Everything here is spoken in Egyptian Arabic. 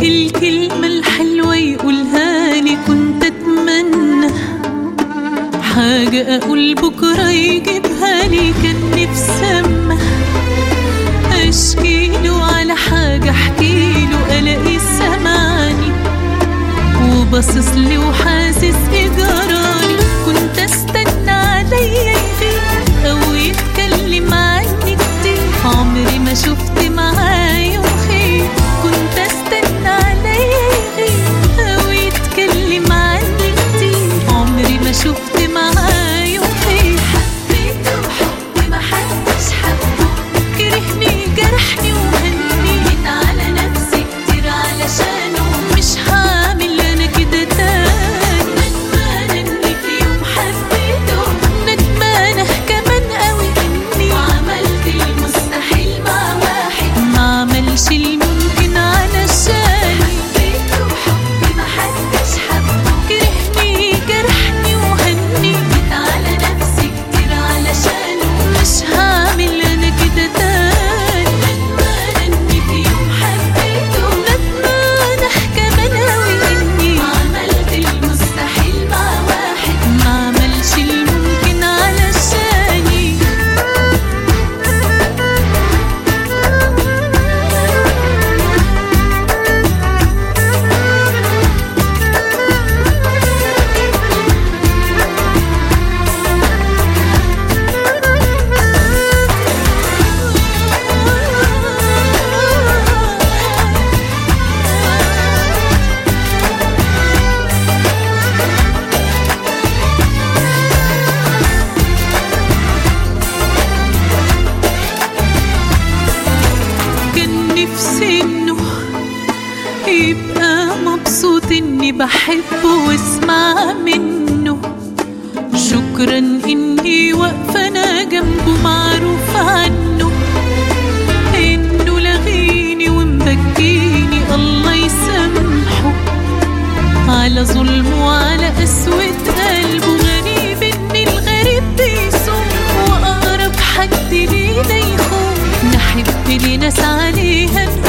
الكلمة الحلوة يقولها لي كنت أتمنى حاجة أقول بكرة يجيبها لي كان نفسي أما أشكيله على حاجة أحكيله ألاقي سمعني وباصص لي وحاسس إجراري كنت أستنى عليا يغيب أو يتكلم عني كتير عمري ما شفت معاه يوم خير كنت أستنى عليا يغيب أو يتكلم عني كتير عمري ما شفت معاه يوم خير حبيته حب ما حدش حبه كرهني جرحني وهني جيت على نفسي كتير علشانه مش هعمل انا كده تاني ندمانة اني في يوم حبيته ندمانة كمان قوي اني وعملت المستحيل مع واحد ما عملش الممكن علشاني حبيته حب ما حدش حبه كرهني جرحني وهني جيت على نفسي كتير علشانه مش هعمل انا كده تاني ندمانة اني في يوم حبيته ندمانة كمان قوي اني عملت المستحيل مع واحد ما عملش الممكن علشاني كان نفسي انه يبقى مبسوط اني بحبه واسمع منه شكرا اني واقفة انا جنبه معروف عنه انه لغيني ومبكيني الله يسامحه على ظلمه وعلى قسوة قلبه غريب ان الغريب بيصوم واقرب حد لينا يخون نحب لناس عليها